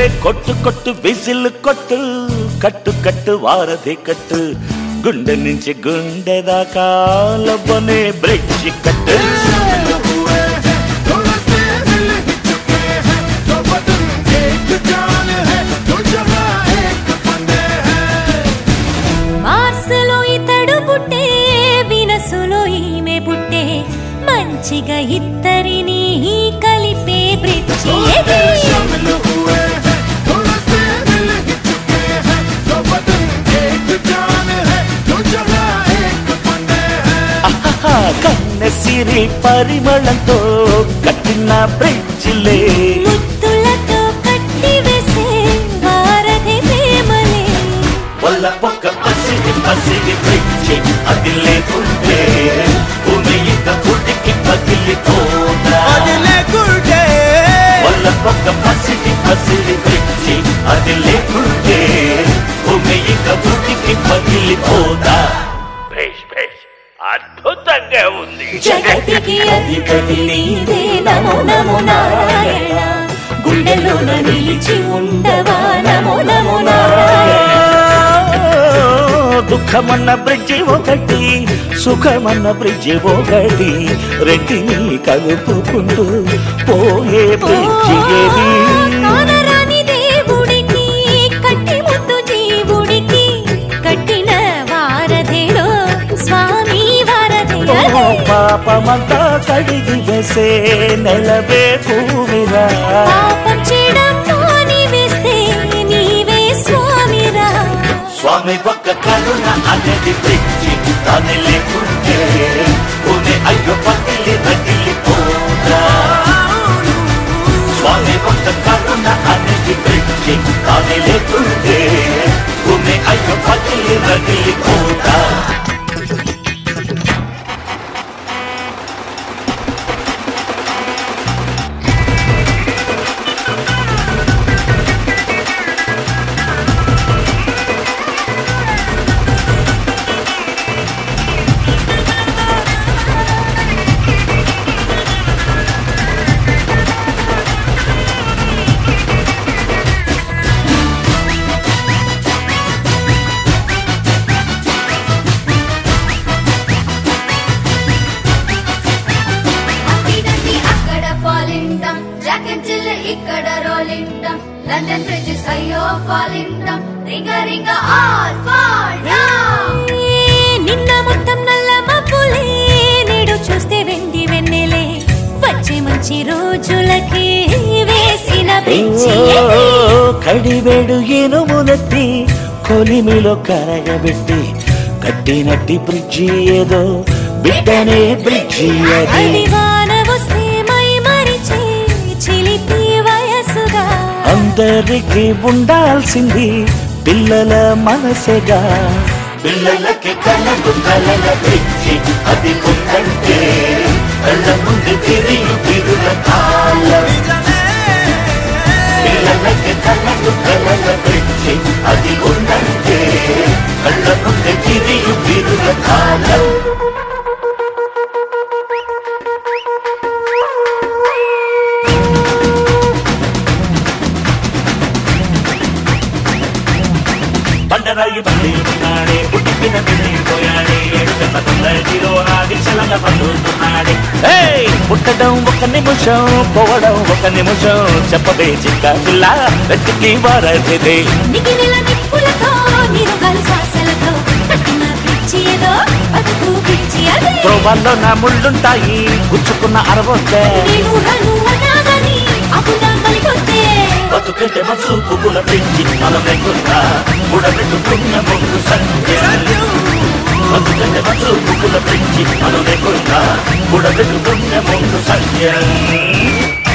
కొట్టు కొట్టు విసిల్ కొట్టు కట్టు కట్టు వారధి కట్టు గుండె నుంచి గుండె దాకా లబ్బనే బ్రిడ్జి కట్టు మార్సులో ఇతడు పుట్టే వినసులో ఈమె పుట్టే మంచిగా ఇద్దరిని కలిపే బ్రిడ్జి ఇది. ఆహా, కన్నె సిరి పరిమళంతో కట్టిన బ్రిడ్జిలే ముద్దులతో కట్టి వేసే వారధి ప్రేమలే వల్ల పొక్క పసిడి పసిడి బ్రిడ్జి అది లేకుంటే భూమి ఇంత పుట్టికి పగిలిపోదా వల్ల పొక్క పసిడి పసిడి బ్రిడ్జి అది లేకుంటే భూమి ఇంత పుట్టికి పగిలిపోదా భేష్ భేష్ అద్భుతంగా ఉంది జగతికి అధిపతి నీదే నమో నమో నారాయణ గుండెలోన నిలిచి ఉండవా నమో నమో నారాయణ దుఃఖమన్న బ్రిడ్జి ఒకటి సుఖమన్న బ్రిడ్జి ఒకటి రెంటిని కలుపుకుంటూ పోయే బ్రిడ్జి ఏది కానరాని దేవుడికి కట్టి ముద్దు జీవుడికి కట్టిన వారధిలో స్వామి వారధి ఓ పాపమంతా కడిగి వేసే నెలవే కూవిరా పాపం చేయడం మాని వేస్తే నీవే స్వామిరా స్వామి ఒక్క కరుణ అనేది బ్రిడ్జి దాని లేకుంటే భూమి అయ్యో పగిలి రగిలిపోరా స్వామి ఒక్క కరుణ అనేది బ్రిడ్జి దాని లేకుంటే భూమి అయ్యో పగిలి రగిలిపోరా అక్కడండి అక్కడ ఫాలింటాం జాకెట్ జిల్ ఇక్కడ రోలింటాం లండన్ బ్రిడ్జెస్ అయ్యో ఫాలింటాం రింగ రింగ ఆల్ ఫాల్ డౌన్ ఏ, నిన్న మొత్తం నల్ల మబ్బులే నేడు చూస్తే వెండి వెన్నెలే వచ్చే మంచి రోజులకి వేసిన బ్రిడ్జి ఇది. కడివేడు ఇనుమునెత్తి కొలిమిలో కరగబెట్టి కట్టినట్టి బ్రిడ్జి ఏదో బిడ్డనే బ్రిడ్జి అది అది వాన వస్తే మై మరిచే చిలిపి వయసుగా అందరికి ఉండాల్సింది పిల్లల మనసెగా పిల్లలకి కలదు కలల బ్రిడ్జి అది ఉందంటే కళ్ళ ముందు తిరిగి తిరుల కాలం పిల్లలకి కలదు కలల బ్రిడ్జి అది ఉందంటే కళ్ళ ముందు తిరిగి తిరుల కాలం బండరాయి బండి ఉన్నాడే పుట్టిన పోయాడే ఏడు గంటల తొందరలో ఆదిశలంగ పండుతున్నాడే పుట్టడం ఒక నిమిషం పోవడం ఒక నిమిషం చెప్పదే చిక్క పిల్ల వెతికి వారదే మిగిలిన నిప్పులతో నిరుగాలి శ్వాసలతో కట్టిన బ్రిడ్జి ఏదో బతుకు బ్రిడ్జి అదే త్రోవాల్లో నా ముళ్ళుంటాయి గుచ్చుకున్న అరవొద్దే నేను హను అనాగని అప్పుడా కలిగొద్దే బతుకంటే మనసు పువ్వుల పెంచి మనం లేకుండా ఉడబెట్టుకున్న ముందు సంఖ్య బతుకంటే మనసు పువ్వుల పెంచి మనం లేకుండా ఉడబెట్టుకున్న ముందు సంఖ్య